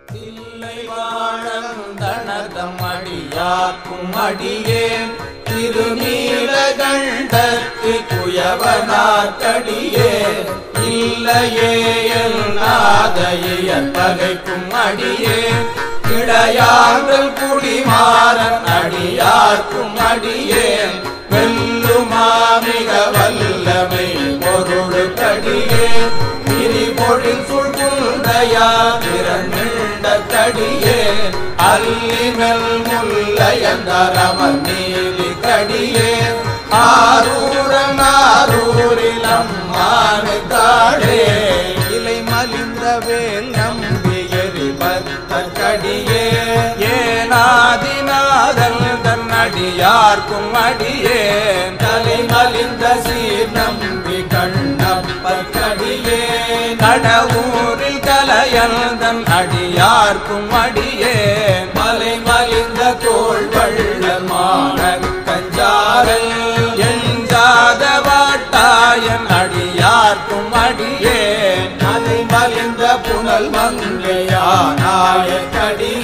இல்லை வாழந்தனதம் அடியாக்கும் அடியேன் திருநீலகண்டத்து குயவனாக்கடியே இல்லையே நாதைய பகைக்கும் அடியே இடையாங்கள் குடிமாறன் அடியார்க்கும் அடியேன் வெல்லுமா மிக வல்லமை பொருளுக்கடியே திரிபொழில் சுழ்குந்தையா திறந்த கடியே அல்லிமெல் முல்லையந்தரமர் நீலி கடியே ஆரூரன் ஆரூரில் அம்மானு காடே இலை மலிந்த வேல் நம்பி எரிபத்த கடியே ஏனாதிநாதன் தன் அடியார்க்கும் அடியேன் தலை மலிந்த சீர் நம்பி கண்ணப்பர் கடியே கடவுரில் கலையந்தன் அடியார்க்கும் அடியேன் மலை மலிந்த தோள் வள்ளமான கஞ்சாரல் எஞ்சாத வாட்டாயன் அடியார்க்கும் அடியேன் அதை மலிந்த புனல் மங்கையானாய கடியே